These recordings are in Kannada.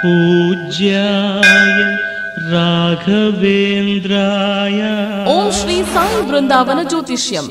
पूज्याय राघवेन्द्राय ಓಂ ಶ್ರೀ ಸಾಯಿ ಬೃಂದಾವನ ಜ್ಯೋತಿಷ್ಯಂ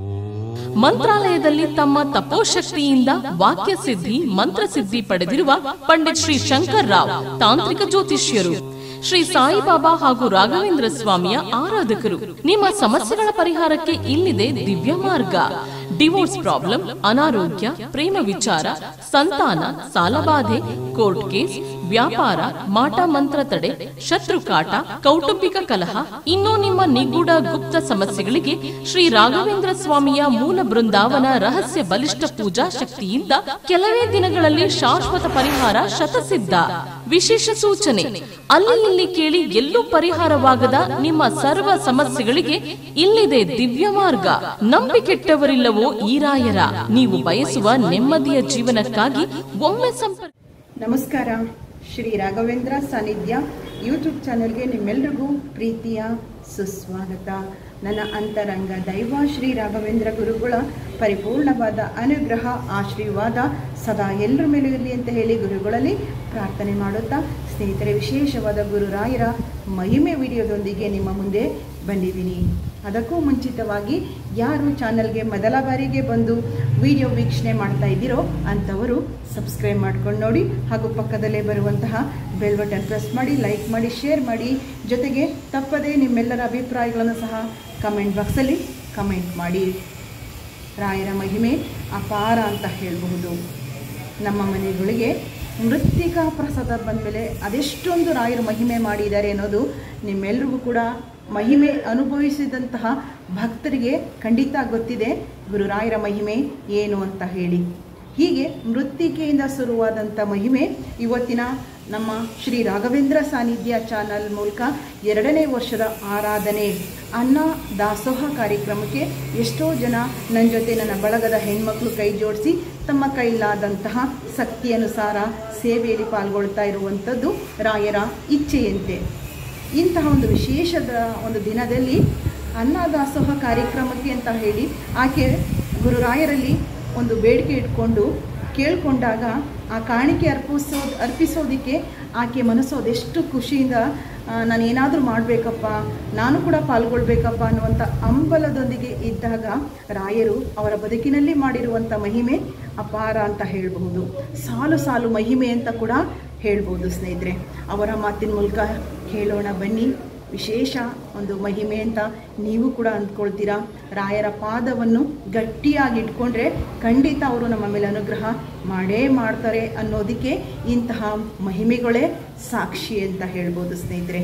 ಮಂತ್ರಾಲಯದಲ್ಲಿ ತಮ್ಮ ತಪೋಶಕ್ತಿಯಿಂದ ವಾಕ್ಯ ಸಿದ್ಧಿ ಮಂತ್ರಸಿದ್ಧಿ ಪಡೆದಿರುವ ಪಂಡಿತ್ ಶ್ರೀ ಶಂಕರ್ ರಾವ್ ತಾಂತ್ರಿಕ ಜ್ಯೋತಿಷ್ಯರು ಶ್ರೀ ಸಾಯಿಬಾಬಾ ಹಾಗೂ ರಾಘವೇಂದ್ರ ಸ್ವಾಮಿಯ ಆರಾಧಕರು ನಿಮ್ಮ ಸಮಸ್ಯೆಗಳ ಪರಿಹಾರಕ್ಕೆ ಇಲ್ಲಿದೆ ದಿವ್ಯ ಮಾರ್ಗ ಡಿವೋರ್ಸ್ ಪ್ರಾಬ್ಲಮ್ ಅನಾರೋಗ್ಯ ಪ್ರೇಮ ವಿಚಾರ ಸಂತಾನ ಸಾಲಬಾಧೆ ಕೋರ್ಟ್ ಕೇಸ್ ವ್ಯಾಪಾರ ಮಾಟ ಮಂತ್ರ ತಡೆ ಶತ್ರು ಕಾಟ ಕೌಟುಂಬಿಕ ಕಲಹ ಇನ್ನೂ ನಿಮ್ಮ ನಿಗೂಢ ಗುಪ್ತ ಸಮಸ್ಯೆಗಳಿಗೆ ಶ್ರೀ ರಾಘವೇಂದ್ರ ಸ್ವಾಮಿಯ ಮೂಲ ಬೃಂದಾವನ ರಹಸ್ಯ ಬಲಿಷ್ಠ ಪೂಜಾ ಶಕ್ತಿಯಿಂದ ಕೆಲವೇ ದಿನಗಳಲ್ಲಿ ಶಾಶ್ವತ ಪರಿಹಾರ ಶತಸಿದ್ಧ ವಿಶೇಷ ಸೂಚನೆ ಅಲ್ಲಿ ಇಲ್ಲಿ ಕೇಳಿ ಎಲ್ಲೂ ಪರಿಹಾರವಾಗದ ನಿಮ್ಮ ಸರ್ವ ಸಮಸ್ಯೆಗಳಿಗೆ ಇಲ್ಲಿದೆ ದಿವ್ಯ ಮಾರ್ಗ ನಂಬಿಕೆಟ್ಟವರಿಲ್ಲವೋ ಈ ರಾಯರ ನೀವು ಬಯಸುವ ನೆಮ್ಮದಿಯ ಜೀವನಕ್ಕಾಗಿ ಒಮ್ಮೆ ಸಂಪರ್ಕ ನಮಸ್ಕಾರ ಶ್ರೀ ರಾಘವೇಂದ್ರ ಸಾನ್ನಿಧ್ಯ ಯೂಟ್ಯೂಬ್ ಚಾನೆಲ್ಗೆ ನಿಮ್ಮೆಲ್ರಿಗೂ ಪ್ರೀತಿಯ ಸುಸ್ವಾಗತ ನನ್ನ ಅಂತರಂಗ ದೈವ ಶ್ರೀ ರಾಘವೇಂದ್ರ ಗುರುಗಳ ಪರಿಪೂರ್ಣವಾದ ಅನುಗ್ರಹ ಆಶೀರ್ವಾದ ಸದಾ ಎಲ್ಲರ ಮೇಲೂ ಇರಲಿ ಅಂತ ಹೇಳಿ ಗುರುಗಳಲ್ಲಿ ಪ್ರಾರ್ಥನೆ ಮಾಡುತ್ತಾ ಸ್ನೇಹಿತರೆ ವಿಶೇಷವಾದ ಗುರುರಾಯರ ಮಹಿಮೆ ವಿಡಿಯೋದೊಂದಿಗೆ ನಿಮ್ಮ ಮುಂದೆ ಬಂದಿದ್ದೀನಿ ಅದಕ್ಕೂ ಮುಂಚಿತವಾಗಿ ಯಾರು ಚಾನಲ್ಗೆ ಮೊದಲ ಬಾರಿಗೆ ಬಂದು ವಿಡಿಯೋ ವೀಕ್ಷಣೆ ಮಾಡ್ತಾ ಇದ್ದೀರೋ ಅಂಥವರು ಸಬ್ಸ್ಕ್ರೈಬ್ ಮಾಡ್ಕೊಂಡು ನೋಡಿ ಹಾಗೂ ಪಕ್ಕದಲ್ಲೇ ಬರುವಂತಹ ಬೆಲ್ ಬಟನ್ ಪ್ರೆಸ್ ಮಾಡಿ ಲೈಕ್ ಮಾಡಿ ಶೇರ್ ಮಾಡಿ ಜೊತೆಗೆ ತಪ್ಪದೇ ನಿಮ್ಮೆಲ್ಲರ ಅಭಿಪ್ರಾಯಗಳನ್ನು ಸಹ ಕಮೆಂಟ್ ಬಾಕ್ಸಲ್ಲಿ ಕಮೆಂಟ್ ಮಾಡಿ ರಾಯರ ಮಹಿಮೆ ಅಪಾರ ಅಂತ ಹೇಳಬಹುದು ನಮ್ಮ ಮನೆಗಳಿಗೆ ಮೃತ್ತಿಕಾ ಪ್ರಸಾದ ಬಂದಮೇಲೆ ಅದೆಷ್ಟೊಂದು ರಾಯರ ಮಹಿಮೆ ಮಾಡಿದ್ದಾರೆ ಅನ್ನೋದು ನಿಮ್ಮೆಲ್ರಿಗೂ ಕೂಡ ಮಹಿಮೆ ಅನುಭವಿಸಿದಂತಹ ಭಕ್ತರಿಗೆ ಖಂಡಿತ ಗೊತ್ತಿದೆ ಗುರುರಾಯರ ಮಹಿಮೆ ಏನು ಅಂತ ಹೇಳಿ ಹೀಗೆ ಮೃತ್ತಿಕೆಯಿಂದ ಶುರುವಾದಂಥ ಮಹಿಮೆ ಇವತ್ತಿನ ನಮ್ಮ ಶ್ರೀ ರಾಘವೇಂದ್ರ ಸಾನ್ನಿಧ್ಯ ಚಾನಲ್ ಮೂಲಕ ಎರಡನೇ ವರ್ಷದ ಆರಾಧನೆ ಅನ್ನ ದಾಸೋಹ ಕಾರ್ಯಕ್ರಮಕ್ಕೆ ಎಷ್ಟೋ ಜನ ನನ್ನ ಜೊತೆ ನನ್ನ ಬಳಗದ ಹೆಣ್ಮಕ್ಳು ಕೈ ಜೋಡಿಸಿ ತಮ್ಮ ಕೈಲಾದಂತಹ ಶಕ್ತಿ ಅನುಸಾರ ಸೇವೆಯಲ್ಲಿ ಪಾಲ್ಗೊಳ್ತಾ ಇರುವಂಥದ್ದು ರಾಯರ ಇಚ್ಛೆಯಂತೆ ಇಂತಹ ಒಂದು ವಿಶೇಷದ ಒಂದು ದಿನದಲ್ಲಿ ಅನ್ನದಾಸೋಹ ಕಾರ್ಯಕ್ರಮಕ್ಕೆ ಅಂತ ಹೇಳಿ ಆಕೆ ಗುರುರಾಯರಲ್ಲಿ ಒಂದು ಬೇಡಿಕೆ ಇಟ್ಕೊಂಡು ಕೇಳಿಕೊಂಡಾಗ ಆ ಕಾಣಿಕೆ ಅರ್ಪಿಸೋದು ಅರ್ಪಿಸೋದಕ್ಕೆ ಆಕೆ ಮನಸ್ಸು ಅದೆಷ್ಟು ಖುಷಿಯಿಂದ ನಾನು ಏನಾದರೂ ಮಾಡಬೇಕಪ್ಪ ನಾನು ಕೂಡ ಪಾಲ್ಗೊಳ್ಬೇಕಪ್ಪ ಅನ್ನುವಂಥ ಹಂಬಲದೊಂದಿಗೆ ಇದ್ದಾಗ ರಾಯರು ಅವರ ಬದುಕಿನಲ್ಲಿ ಮಾಡಿರುವಂಥ ಮಹಿಮೆ ಅಪಾರ ಅಂತ ಹೇಳಬಹುದು ಸಾಲು ಸಾಲು ಮಹಿಮೆ ಅಂತ ಕೂಡ ಹೇಳ್ಬೋದು ಸ್ನೇಹಿತರೆ ಅವರ ಮಾತಿನ ಮೂಲಕ ಕೇಳೋಣ ಬನ್ನಿ ವಿಶೇಷ ಒಂದು ಮಹಿಮೆ ಅಂತ ನೀವು ಕೂಡ ಅಂದ್ಕೊಳ್ತೀರಾ ರಾಯರ ಪಾದವನ್ನು ಗಟ್ಟಿಯಾಗಿ ಇಟ್ಕೊಂಡ್ರೆ ಖಂಡಿತ ಅವರು ನಮ್ಮ ಮೇಲೆ ಅನುಗ್ರಹ ಮಾಡೇ ಮಾಡ್ತಾರೆ ಅನ್ನೋದಕ್ಕೆ ಇಂತಹ ಮಹಿಮೆಗಳೇ ಸಾಕ್ಷಿ ಅಂತ ಹೇಳ್ಬೋದು ಸ್ನೇಹಿತರೆ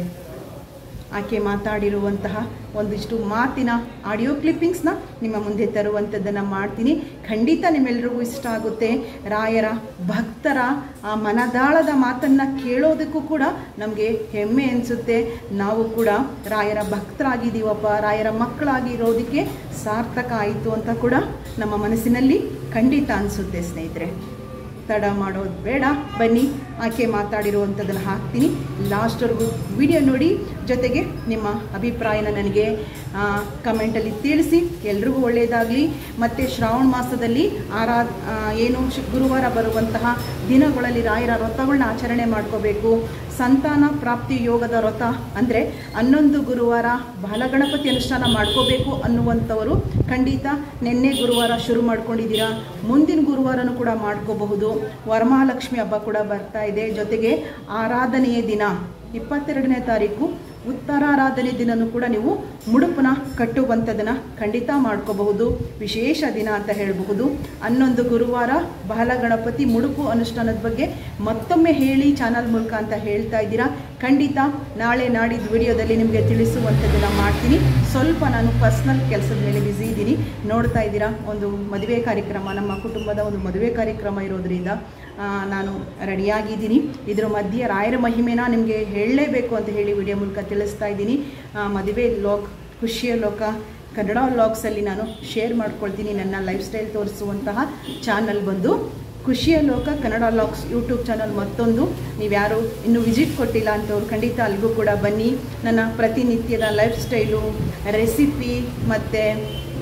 ಆಕೆ ಮಾತಾಡಿರುವಂತಹ ಒಂದಿಷ್ಟು ಮಾತಿನ ಆಡಿಯೋ ಕ್ಲಿಪ್ಪಿಂಗ್ಸ್ನ ನಿಮ್ಮ ಮುಂದೆ ತರುವಂಥದ್ದನ್ನು ಮಾಡ್ತೀನಿ ಖಂಡಿತ ನಿಮ್ಮೆಲ್ರಿಗೂ ಇಷ್ಟ ಆಗುತ್ತೆ ರಾಯರ ಭಕ್ತರ ಆ ಮನದಾಳದ ಮಾತನ್ನು ಕೇಳೋದಕ್ಕೂ ಕೂಡ ನಮಗೆ ಹೆಮ್ಮೆ ಅನಿಸುತ್ತೆ ನಾವು ಕೂಡ ರಾಯರ ಭಕ್ತರಾಗಿದ್ದೀವಪ್ಪ ರಾಯರ ಮಕ್ಕಳಾಗಿರೋದಕ್ಕೆ ಸಾರ್ಥಕ ಆಯಿತು ಅಂತ ಕೂಡ ನಮ್ಮ ಮನಸ್ಸಿನಲ್ಲಿ ಖಂಡಿತ ಅನಿಸುತ್ತೆ ಸ್ನೇಹಿತರೆ ತಡ ಮಾಡೋದು ಬೇಡ ಬನ್ನಿ ಆಕೆ ಮಾತಾಡಿರುವಂಥದ್ದನ್ನು ಹಾಕ್ತೀನಿ ಲಾಸ್ಟ್ವರೆಗೂ ವಿಡಿಯೋ ನೋಡಿ ಜೊತೆಗೆ ನಿಮ್ಮ ಅಭಿಪ್ರಾಯನ ನನಗೆ ಕಮೆಂಟಲ್ಲಿ ತಿಳಿಸಿ ಎಲ್ರಿಗೂ ಒಳ್ಳೆಯದಾಗಲಿ ಮತ್ತು ಶ್ರಾವಣ ಮಾಸದಲ್ಲಿ ಆರಾ ಆ, ಏನು ಶು- ಗುರುವಾರ ಬರುವಂತಹ ದಿನಗಳಲ್ಲಿ ರಾಯರ ವ್ರತಗಳನ್ನ ಆಚರಣೆ ಮಾಡ್ಕೋಬೇಕು ಸಂತಾನ ಪ್ರಾಪ್ತಿ ಯೋಗದ ವ್ರತ ಅಂದರೆ ಹನ್ನೊಂದು ಗುರುವಾರ ಬಾಲಗಣಪತಿ ಅನುಷ್ಠಾನ ಮಾಡ್ಕೋಬೇಕು ಅನ್ನುವಂಥವರು ಖಂಡಿತ ನಿನ್ನೆ ಗುರುವಾರ ಶುರು ಮಾಡ್ಕೊಂಡಿದ್ದೀರಾ ಮುಂದಿನ ಗುರುವಾರನೂ ಕೂಡ ಮಾಡ್ಕೋಬಹುದು ವರಮಹಾಲಕ್ಷ್ಮಿ ಹಬ್ಬ ಕೂಡ ಬರ್ತಾ ಇದೆ ಜೊತೆಗೆ ಆರಾಧನೆಯ ದಿನ ಇಪ್ಪತ್ತೆರಡನೇ ತಾರೀಕು ಉತ್ತರಾರಾಧನೆ ದಿನನೂ ಕೂಡ ನೀವು ಮುಡುಪನ ಕಟ್ಟುವಂಥದ್ದನ್ನು ಖಂಡಿತ ಮಾಡ್ಕೋಬಹುದು ವಿಶೇಷ ದಿನ ಅಂತ ಹೇಳಬಹುದು ಹನ್ನೊಂದು ಗುರುವಾರ ಬಾಲಗಣಪತಿ ಮುಡುಪು ಅನುಷ್ಠಾನದ ಬಗ್ಗೆ ಮತ್ತೊಮ್ಮೆ ಹೇಳಿ ಚಾನಲ್ ಮೂಲಕ ಅಂತ ಹೇಳ್ತಾ ಇದ್ದೀರಾ ಖಂಡಿತ ನಾಳೆ ನಾಡಿದ್ದು ವಿಡಿಯೋದಲ್ಲಿ ನಿಮಗೆ ತಿಳಿಸುವಂಥದ್ದನ್ನು ಮಾಡ್ತೀನಿ ಸ್ವಲ್ಪ ನಾನು ಪರ್ಸ್ನಲ್ ಕೆಲಸದ ಮೇಲೆ ಬ್ಯುಸಿ ಇದ್ದೀನಿ ನೋಡ್ತಾ ಇದ್ದೀರಾ ಒಂದು ಮದುವೆ ಕಾರ್ಯಕ್ರಮ ನಮ್ಮ ಕುಟುಂಬದ ಒಂದು ಮದುವೆ ಕಾರ್ಯಕ್ರಮ ಇರೋದ್ರಿಂದ ಆ, ನಾನು ರೆಡಿಯಾಗಿದ್ದೀನಿ ಇದ್ರ ಮಧ್ಯೆ ರಾಯರ ಮಹಿಮೆನ ನಿಮಗೆ ಹೇಳಲೇಬೇಕು ಅಂತ ಹೇಳಿ ವಿಡಿಯೋ ಮೂಲಕ ತಿಳಿಸ್ತಾ ಇದ್ದೀನಿ ಆ, ಮದುವೆ ಲೋಕ್ ಖುಷಿಯ ಲೋಕ ಕನ್ನಡ ವ್ಲಾಗ್ಸಲ್ಲಿ ನಾನು ಶೇರ್ ಮಾಡ್ಕೊಳ್ತೀನಿ ನನ್ನ ಲೈಫ್ ಸ್ಟೈಲ್ ತೋರಿಸುವಂತಹ ಚಾನಲ್ ಬಂದು ಖುಷಿಯ ಲೋಕ ಕನ್ನಡ ಲಾಕ್ಸ್ ಯೂಟ್ಯೂಬ್ ಚಾನಲ್ ಮತ್ತೊಂದು ನೀವ್ಯಾರು ಇನ್ನೂ ವಿಸಿಟ್ ಕೊಟ್ಟಿಲ್ಲ ಅಂತವ್ರು ಖಂಡಿತ ಅಲ್ಲಿಗೂ ಕೂಡ ಬನ್ನಿ ನನ್ನ ಪ್ರತಿನಿತ್ಯದ ಲೈಫ್ ಸ್ಟೈಲು ರೆಸಿಪಿ ಮತ್ತು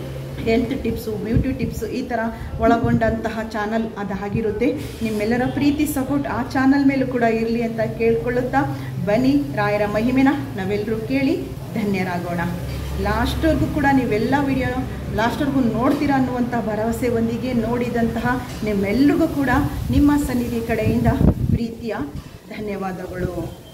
ಹೆಲ್ತ್ ಟಿಪ್ಸು ಬ್ಯೂಟಿ ಟಿಪ್ಸು ಈ ಥರ ಒಳಗೊಂಡಂತಹ ಚಾನಲ್ ಅದಾಗಿರುತ್ತೆ ನಿಮ್ಮೆಲ್ಲರ ಪ್ರೀತಿ ಸಪೋರ್ಟ್ ಆ ಚಾನಲ್ ಮೇಲೂ ಕೂಡ ಇರಲಿ ಅಂತ ಕೇಳ್ಕೊಳ್ಳುತ್ತಾ ಬನ್ನಿ ರಾಯರ ಮಹಿಮೆನ ನಾವೆಲ್ಲರೂ ಕೇಳಿ ಧನ್ಯರಾಗೋಣ ಲಾಸ್ಟ್ವರೆಗೂ ಕೂಡ ನೀವೆಲ್ಲ ವಿಡಿಯೋ ಲಾಸ್ಟ್ವರೆಗೂ ನೋಡ್ತೀರಾ ಅನ್ನುವಂಥ ಭರವಸೆ ಒಂದಿಗೆ ನೋಡಿದಂತಹ ನಿಮ್ಮೆಲ್ರಿಗೂ ಕೂಡ ನಿಮ್ಮ ಸನ್ನಿಧಿ ಕಡೆಯಿಂದ ಪ್ರೀತಿಯ ಧನ್ಯವಾದಗಳು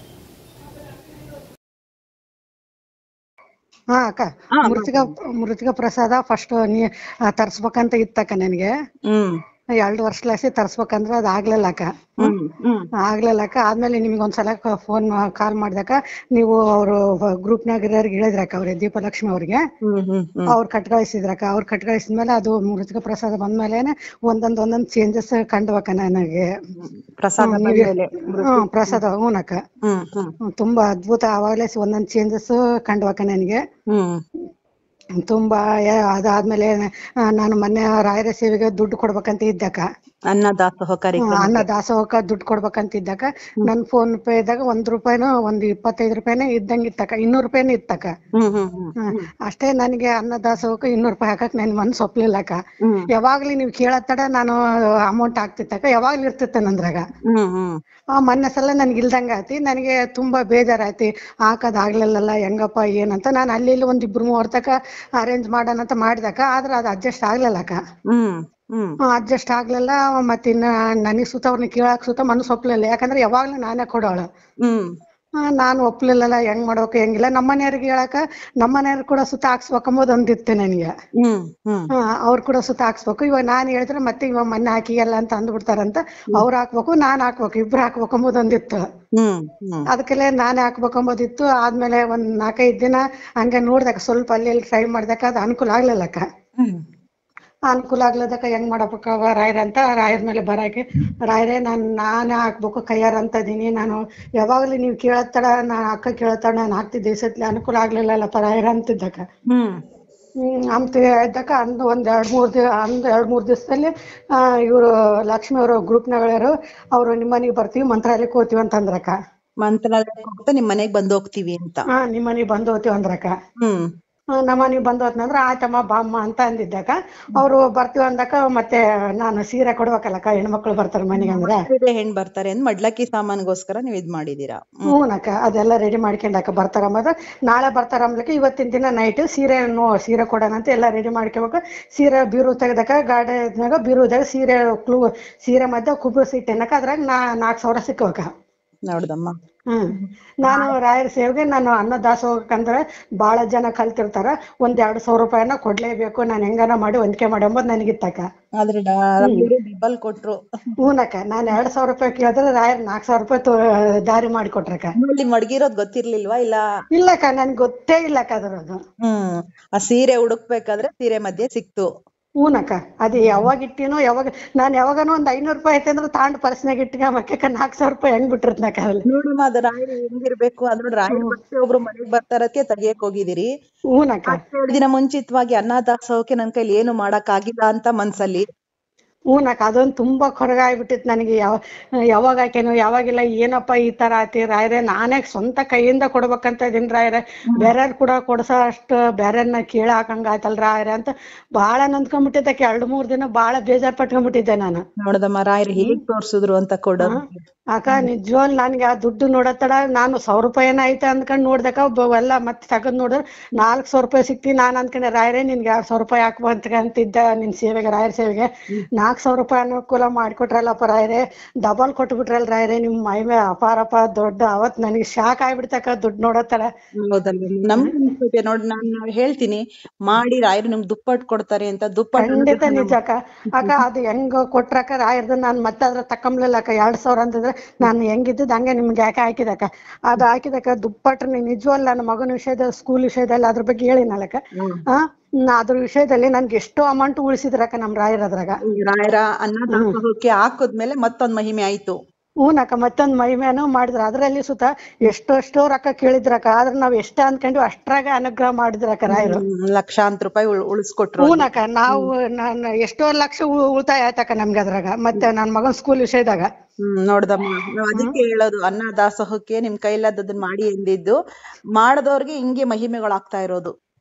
ಹಾ ಅಕ್ಕ ಮೃತಿಕ ಮೃತಿಕ ಪ್ರಸಾದ ಫಸ್ಟ್ ನೀ ಆ, ತರ್ಸ್ಬೇಕಂತ ಇತ್ತಕ್ಕ ನನಗೆ ಹ್ಮ್ ಎರಡು ವರ್ಷಲಾಸಿ ತರ್ಸ್ಬೇಕಂದ್ರ ಅದ್ ಆಗ್ಲಿಲ್ಲ ಅಕ್ಕ ಹ್ಮ್ ಹ್ಮ್ ಆಗ್ಲಿಲ್ಲ ಅಕ್ಕ ಆದ್ಮೇಲೆ ನಿಮ್ಗೆ ಒಂದ್ಸಲ ಫೋನ್ ಕಾಲ್ ಮಾಡ್ದಕ್ಕ ನೀವು ಅವರು ಗ್ರೂಪ್ನಾಗ ಇರೋರ್ಗೆ ಹೇಳಿದ್ರಕ್ಕ ಅವ್ರಿಗೆ ದೀಪಲಕ್ಷ್ಮಿ ಅವ್ರಿಗೆ ಹ್ಮ್ ಹ್ಮ್ ಹ್ಮ್ ಅವ್ರು ಕಟ್ ಕಳಿಸಿದ್ರಕ್ಕ ಅವ್ರು ಕಟ್ ಕಳಿಸಿದ್ಮೇಲೆ ಅದು ಮೃತಿಕ ಪ್ರಸಾದ ಬಂದ್ಮೇಲೆನೆ ಒಂದೊಂದ್ ಒಂದೊಂದ್ ಚೇಂಜಸ್ ಕಂಡ್ವಕ್ಕ ನನಗೆ ಪ್ರಸಾದ ಹ್ಮ್, ನೀವೇ- ಬಂದ್ಮೇಲೆ ಹ್ಮ್ ಪ್ರಸಾದ ಹೂನಕ್ಕ ಹ್ಮ್ ಹ್ಮ್ ಹ್ಮ್, ತುಂಬಾ ಅದ್ಭುತ ಅವಾಗ್ಲೇ ಒಂದೊಂದ್ ಚೇಂಜಸ್ ಕಂಡ್ವಕ್ಕ ನನಗೆ ಹ್ಮ್ ತುಂಬಾ ಯಾ- ಅದಾದ್ಮೇಲೆ ಆ, ನಾನು ಮೊನ್ನೆ ರಾಯರ ಸೇವೆಗೆ ದುಡ್ಡು ಕೊಡ್ಬೇಕಂತ ಇದ್ದಕ್ಕ ಅನ್ನದಾಸೋಹ ಹ್ಮ್, ಕಾರ್ಯಕ್ರಮ ಅನ್ನ ದಾಸೋಹಕ್ಕ ದುಡ್ಡು ಕೊಡ್ಬೇಕಂತ ಇದ್ದಕ್ಕ ನನ್ ಫೋನ್ ಪೇ ಇದ್ದಾಗ ಒಂದ್ ರೂಪಾಯಿನೋ ಒಂದ್ ಇಪ್ಪತ್ತೈದು ರೂಪಾಯಿನೇ ಇದ್ದಂಗ ಇತ್ತಕ್ಕ ಇನ್ನೂರು ರೂಪಾಯಿನೇ ಇತ್ತಕ್ಕ ಹ್ಮ್ ಹ್ಮ್ ಹ್ಮ್ ಹ್ಮ್. ಅಷ್ಟೇ ನನಗೆ ಅನ್ನ ದಾಸೋಹಕ್ಕೆ ಇನ್ನೂರು ರೂಪಾಯಿ ಹಾಕಕ್ ನನ್ ಮನ್ಸು ಒಪ್ಲಿಲ್ಲಕ್ಕ ಹ್ಮ್ ಯಾವಾಗ್ಲೂ ನೀವ್ ಕೇಳತ್ತಡ ನಾನು ಅಮೌಂಟ್ ಹಾಕ್ತಿತ್ತಕ್ಕ ಯಾವಾಗ್ಲೂ ಇರ್ತಿತ್ತ ನಂದ್ರಾಗ ಹ್ಮ್ ಹ್ಮ್ ಆ ಮೊನ್ನೆ ಸಲ ನನ್ಗೆ ಇಲ್ದಂಗ ಆತಿ ನನಗೆ ತುಂಬಾ ಬೇಜಾರಾಯ್ತಿ ಹಾಕದ್ ಆಗ್ಲಿಲ್ಲಲ್ಲ ಹೆಂಗಪ್ಪ ಏನಂತ ನಾನು ಅಲ್ಲಿ ಇಲ್ಲಿ ಒಂದ್ ಇಬ್ರು ಮೂವರ್ ತಕ ಅರೇಂಜ್ ಮಾಡೋಣ ಅಂತ ಮಾಡಿದಕ್ಕ ಆದ್ರ ಅದು ಅಡ್ಜಸ್ಟ್ ಆಗ್ಲಿಲ್ಲಕ್ಕ ಹ್ಮ್ ಹ್ಮ್ ಅಡ್ಜಸ್ಟ್ ಆಗ್ಲಿಲ್ಲ ಮತ್ತ ಇನ್ನ ನನಗ್ ಸುತ್ತ ಅವ್ರನ್ನ ಕೇಳಾಕ್ ಸುತ್ತ ಮನಸ್ಸು ಒಪ್ಲಿಲ್ಲ ಯಾಕಂದ್ರೆ ಯಾವಾಗ್ಲೂ ನಾನೇ ಕೊಡೋಳು ಹ್ಮ್ ಆ, ನಾನು ಒಪ್ಲಿಲ್ಲಲ್ಲ ಹೆಂಗ್ ಮಾಡ್ಬೇಕು ಹೆಂಗಿಲ್ಲ ನಮ್ಮನೆಯವ್ರಿಗೆ ಹೇಳಕ ನಮ್ಮನೆಯವ್ರು ಕೂಡ ಸುತ್ತ ಹಾಕ್ಸ್ಬೇಕಂಬುದು ಒಂದಿತ್ತು ನನಗೆ ಹ್ಮ್ ಹ್ಮ್ ಅವ್ರು ಕೂಡ ಸುತ್ತ ಹಾಕ್ಸ್ಬೇಕು ಇವಾಗ ನಾನ್ ಹೇಳಿದ್ರೆ ಮತ್ತೆ ಇವಾಗ ಮೊನ್ನೆ ಹಾಕಿಯಲ್ಲ ಅಂತ ಅಂದ್ಬಿಡ್ತಾರಂತ ಅವ್ರು ಹಾಕ್ಬೇಕು ನಾನ್ ಹಾಕ್ಬೇಕು ಇಬ್ರು ಹಾಕ್ಬೇಕು ಅಂಬುದು ಒಂದಿತ್ತು ಹ್ಮ್ ಹ್ಮ್ ಅದಕ್ಕೆಲ್ಲ ನಾನೇ ಹಾಕ್ಬೇಕು ಅಂಬೋದಿತ್ತು ಆದ್ಮೇಲೆ ಒಂದ್ ನಾಲ್ಕೈದು ದಿನ ಹಂಗೆ ನೋಡ್ದಕ್ಕ ಸ್ವಲ್ಪ ಅಲ್ಲಿ ಇಲ್ಲಿ ಟ್ರೈ ಮಾಡ್ದಕ್ಕ ಅದು ಅನುಕೂಲ ಆಗ್ಲಿಲ್ಲಕ್ಕ ಹ್ಮ್ ಅನುಕೂಲ ಆಗ್ಲದಕ್ಕ ಹೆಂಗ್ ಮಾಡಬೇಕವ ರಾಯರ್ ಅಂತ ರಾಯರ್ ಮೇಲೆ ಬರಾಕೆ ರಾಯರೇ ನಾನ್ ನಾನೇ ಹಾಕ್ಬೇಕು ಕೈಯಾರ ಅಂತ ಇದೀನಿ ನಾನು ಯಾವಾಗ್ಲೂ ನೀವ್ ಕೇಳತ್ತಡ ನಾ ಅಕ್ಕ ಕೇಳತ್ತಡ ನಾನು ಹಾಕ್ತಿದ್ದೆ ಈ ಸತ್ಲಿ ಅನುಕೂಲ ಆಗ್ಲಿಲ್ಲಲ್ಲಪ್ಪ ರಾಯರ ಅಂತಿದ್ದಕ್ಕ ಹ್ಮ್ ಹ್ಮ್ ಅಂತ ಇದ್ದಕ್ಕ ಅಂದ್ ಒಂದ್ ಎರಡ್ ಮೂರ್ ದಿವ ಅಂದ್ ಎರಡ್ ಮೂರ್ ದಿವಸದಲ್ಲಿ ಆ ಇವ್ರು ಲಕ್ಷ್ಮಿ ಅವರು ಗ್ರೂಪ್ನಗಳಿರು ಅವ್ರು ನಿಮ್ ಮನೆಗ್ ಬರ್ತೀವಿ ಮಂತ್ರಾಲಯಕ್ಕೆ ಹೋಗ್ತೀವಿ ಅಂತ ಅಂದ್ರಕ್ಕ ಮಂತ್ರಾಲಯಕ್ಕೆ ಹೋಗ್ತಾ ನಿಮ್ ಮನೆಗ್ ಬಂದ್ ಹೋಗ್ತೀವಿ ಅಂತ ಹಾ ನಿಮ್ ಮನೆಗ್ ಬಂದು ಹೋಗ್ತೀವಿ ಅಂದ್ರಕ್ಕ ಹ್ಮ್ ಆ, ನಮ್ಮ ಮನೆಗ್ ಬಂದು ಹೋದ್ನಂದ್ರ ಆಯ್ತಮ್ಮ ಬಾಮ್ಮ ಅಂತ ಅಂದಿದ್ದಕ್ಕ ಅವ್ರು ಬರ್ತೀವಿ ಅಂದಕ್ಕ ಮತ್ತೆ ನಾನು ಸೀರೆ ಕೊಡ್ಬೇಕಲ್ಲಕ್ಕ ಹೆಣ್ಮಕ್ಳು ಬರ್ತಾರ ಮನೆಗೆ ಅಂದ್ರೆ ಮದುವೆ ಹೆಣ್ ಬರ್ತಾರೆ ಅಂದ್ ಮಡ್ಲಕ್ಕಿ ಸಾಮಾನ್ಗೋಸ್ಕರ ನೀವ್ ಇದ್ ಮಾಡಿದೀರಾ ಹ್ಮ್ ಹ್ಞೂನಕ್ಕ ಅದೆಲ್ಲ ರೆಡಿ ಮಾಡ್ಕೊಂಡಕ್ಕ ಬರ್ತಾರಮ್ಮದ ನಾಳೆ ಬರ್ತಾರಮ್ಲಕ್ಕೆ ಇವತ್ತಿನ ದಿನ ನೈಟ್ ಸೀರೆ ನೋ ಸೀರೆ ಕೊಡೋಣ ಅಂತ ಎಲ್ಲ ರೆಡಿ ಮಾಡ್ಕೋಬೇಕು ಸೀರೆ ಬೀರು ತೆಗ್ದಕ್ಕ ಗಾಡಿ ಇದ್ನಾಗ ಬೀರುದಾಗ ಸೀರೆ ಕ್ಲೂ ಸೀರೆ ಮಧ್ಯ ಕುಬ್ರು ಸೀಟ್ ಏನಕ್ಕ ಅದ್ರಾಗ ನಾ ನಾಲ್ಕು ಸಾವಿರ ಸಿಕ್ಕವಕ್ಕ ನೋಡ್ದಮ್ಮ ಹ್ಮ್ ನಾನು ರಾಯರ ಸೇವೆಗೆ ನಾನು ಅನ್ನ ದಾಸೋಹಕ್ಕಂದ್ರೆ ಬಾಳ ಜನ ಕಲ್ತಿರ್ತಾರ ಒಂದ್ ಎರಡ್ ಸಾವಿರ ರೂಪಾಯಿನ ಕೊಡ್ಲೇಬೇಕು ನಾನು ಹೆಂಗಾನ ಮಾಡಿ ಹೊಂದಿಕೆ ಮಾಡಿ ಅಂಬೋದು ನನಗಿತ್ತಕ್ಕ ಆದ್ರೆ ಡಬಲ್ ಕೊಟ್ರು ಹೂನಕ್ಕ ನಾನ್ ಎರಡ್ ಸಾವಿರ ರೂಪಾಯಿ ಕೇಳಿದ್ರೆ ರಾಯರ್ ನಾಲ್ಕ್ ಸಾವಿರ ರೂಪಾಯಿ ತೊ- ದಾರಿ ಮಾಡಿ ಕೊಟ್ರಕ್ಕ ಅಲ್ಲಿ ಮಡ್ಗಿರೋದ್ ಗೊತ್ತಿರ್ಲಿಲ್ವಾ ಇಲ್ಲ ಇಲ್ಲಕ್ಕ ನನ್ಗೆ ಗೊತ್ತೇ ಇಲ್ಲಕ್ಕ ಅದ್ರದ್ದು ಹ್ಮ್ ಆ ಸೀರೆ ಹುಡುಕ್ಬೇಕಾದ್ರೆ ಸೀರೆ ಮಧ್ಯೆ ಸಿಕ್ತು ಹೂನಕ್ಕ ಅದು ಯಾವಾಗ ಇಟ್ಟಿನೋ ಯಾವಾಗ ನಾನ್ ಯಾವಾಗನೋ ಒಂದ್ ಐನೂರು ರೂಪಾಯಿ ಐತೆ ಅಂದ್ರೆ ತಾಂಡ್ ಪರ್ಸ್ನಾಗ ಇಟ್ಟಿಗೆ ಮಕ್ಕ ನಾಲ್ಕ್ ಸಾವಿರ ರೂಪಾಯಿ ಹೆಂಗ್ ಬಿಟ್ಟಿರ್ತನಕ್ಕ ಅಲ್ಲಿ ನೋಡಮ್ಮ ಅದ ರಾಯರು ಹೆಂಗಿರ್ಬೇಕು ಅದ್ರ ರಾಯರ್ ಮತ್ತೆ ಒಬ್ರು ಮನೆಗ್ ಬರ್ತಾರಕ್ಕೆ ತೆಗಿಯಕ್ ಹೋಗಿದಿರಿ ಹೂನಕ್ಕ ಎರಡು ದಿನ ಮುಂಚಿತವಾಗಿ ಅನ್ನದಾಸೋಹಕ್ಕೆ ನನ್ ಕೈಲಿ ಏನು ಮಾಡಕ್ ಆಗಿಲ್ಲ ಅಂತ ಮನ್ಸಲ್ಲಿ ಹೂನಕ್ಕ ಅದೊಂದು ತುಂಬಾ ಕೊರಗ ಆಗ್ಬಿಟ್ಟಿತ್ತು ನನಗೆ ಯಾವ ಯಾವಾಗ ಹಾಕೇನು ಯಾವಾಗಿಲ್ಲ ಏನಪ್ಪ ಈ ತರ ಆತಿ ರಾಯರೇ ನಾನೇ ಸ್ವಂತ ಕೈಯಿಂದ ಕೊಡ್ಬೇಕಂತ ಇದೀನಿ ರಾಯರೇ ಬೇರೆಯವ್ರ್ ಕೂಡ ಕೊಡ್ಸೋ ಅಷ್ಟು ಬೇರೆಯವ್ರನ್ನ ಕೇಳ ಹಾಕಂಗ ಆಯ್ತಲ್ ರಾಯರೇ ಅಂತ ಬಾಳ ನೊಂದ್ಕೊಂಡ್ಬಿಟ್ಟಿದ್ದೆ ಎರಡ್ ಮೂರ್ ದಿನ ಬಾಳ ಬೇಜಾರ್ ಪಟ್ಕೊಂಡ್ಬಿಟ್ಟಿದ್ದೆ ನಾನು ನೋಡದಮ್ಮ ರಾಯರು ಹೇಗ್ ತೋರ್ಸಿದ್ರು ಅಂತ ಕೊಡೋದು ಅಕ್ಕ ನಿಜವಾಗ್ ನನ್ಗೆ ಆ ದುಡ್ಡು ನೋಡತ್ತಡ ನಾನು ಸಾವಿರ ರೂಪಾಯಿ ಏನೋ ಐತೆ ಅಂದ್ಕೊಂಡ್ ನೋಡ್ದಕ್ಕ ಒಬ್ಬ ಎಲ್ಲ ಮತ್ತೆ ತಗದ್ ನೋಡಿದ್ರೆ ನಾಲ್ಕ್ ಸಾವಿರ ರೂಪಾಯಿ ಸಿಕ್ತಿ ನಾನ್ ಅನ್ಕೊಂಡೆ ರಾಯರೇ ನಿನ್ಗೆ ಎರಡ್ ಸಾವಿರ ರೂಪಾಯಿ ಹಾಕ್ಬಂತಂತಿದ್ದ ನಿನ್ ಸೇವೆಗೆ ರಾಯರ ಸೇವೆಗೆ ನಾಲ್ಕ್ ಸಾವಿರ ರೂಪಾಯಿ ಅನುಕೂಲ ಮಾಡ್ಕೊಟ್ರಲ್ಲಪ್ಪ ರಾಯರೇ ಡಬಲ್ ಕೊಟ್ಬಿಟ್ರಲ್ ರಾಯರೇ ನಿಮ್ ಮೈಮೆ ಅಪಾರಪ್ಪ ದೊಡ್ಡ ಅವತ್ ನನಗೆ ಶಾಕ್ ಆಗ್ಬಿಡ್ತಕ್ಕ ದುಡ್ಡು ನೋಡತ್ತಡ ಹೌದಲ್ವ ನಮ್ಗೆ ಅನ್ಸುತ್ತೆ ನೋಡ್ ನಾನ್ ಹೇಳ್ತೀನಿ ಮಾಡಿ ರಾಯರು ನಿಮ್ಗೆ ದುಪ್ಪಟ್ ಕೊಡ್ತಾರೆ ಅಂತ ದುಪ್ಪಟ್ ಖಂಡಿತ ನಿಜ ಅಕ್ಕ ಅಕ್ಕ ಅದು ಹೆಂಗ್ ಕೊಟ್ರಕ್ಕ ರಾಯರ್ದು ನಾನ್ ಮತ್ತೆ ಅದ್ರ ತಕೊಂಬ್ಲಿಲ್ಲ ಅಕ್ಕ ಎರಡ್ ಸಾವಿರ ಅಂತಂದ್ರೆ ನಾನು ಹೆಂಗಿದ್ದದ್ ಹಂಗೆ ನಿಮ್ಗೆ ಯಾಕೆ ಹಾಕಿದಕ್ಕ ಅದು ಹಾಕಿದಕ್ಕ ದುಪ್ಪಟ್ಟ ನಿಜವಲ್ಲ ನನ್ನ ಮಗನ ವಿಷಯದ ಸ್ಕೂಲ್ ವಿಷಯದಲ್ಲಿ ಅದ್ರ ಬಗ್ಗೆ ಹೇಳಿನಲ್ಲಕ್ಕ ಆ ನಾ ಅದ್ರ ವಿಷಯದಲ್ಲಿ ನನ್ಗೆ ಎಷ್ಟೋ ಅಮೌಂಟ್ ಉಳಿಸಿದ್ರಕ್ಕ ನಮ್ ರಾಯರ್ ಅದ್ರಾಗ ಈ ರಾಯರ ಅನ್ನದಾಸೋಹಕ್ಕೆ ಹಾಕದ್ಮೇಲೆ ಮತ್ತೊಂದ್ ಮಹಿಮೆ ಆಯ್ತು ಹೂನಕ್ಕ ಮತ್ತೊಂದ್ ಮಹಿಮೆನೂ ಮಾಡಿದ್ರ ಅದ್ರಲ್ಲಿ ಸುತ್ತ ಎಷ್ಟೆಷ್ಟೋ ರೊಕ್ಕ ಕೇಳಿದ್ರಕ್ಕ ಆದ್ರ ನಾವ್ ಎಷ್ಟ ಅನ್ಕೊಂಡ್ವಿ ಅಷ್ಟ್ರಾಗ ಅನುಗ್ರಹ ಮಾಡಿದ್ರಕ್ಕ ರಾಯರು ಹ್ಮ್, ಲಕ್ಷಾಂತರ ರೂಪಾಯಿ ಉಳ್- ಉಳಿಸ್ಕೊಟ್ರು ಹೂನಕ್ಕ ನಾವು ನಾನು ಎಷ್ಟೋ ಲಕ್ಷ ಉ- ಉಳಿತಾಯ ಆಯ್ತಕ್ಕ ನಮ್ಗೆ ಅದ್ರಾಗ ಮತ್ತೆ ನನ್ ಮಗನ್ ಸ್ಕೂಲ್ ವಿಷಯದಾಗ ಹ್ಮ್ ನೋಡ್ದಮ್ಮ ನಾವ್ ಅದಕ್ಕೆ ಹೇಳೋದು ಅನ್ನದಾಸೋಹಕ್ಕೆ ನಿಮ್ ಕೈಲಾದದನ್ನ ಮಾಡಿ ಎಂದಿದ್ದು ಮಾಡದವ್ರಿಗೆ ಹಿಂಗೆ ಮಹಿಮೆಗಳಾಗ್ತಾ ಇರೋದು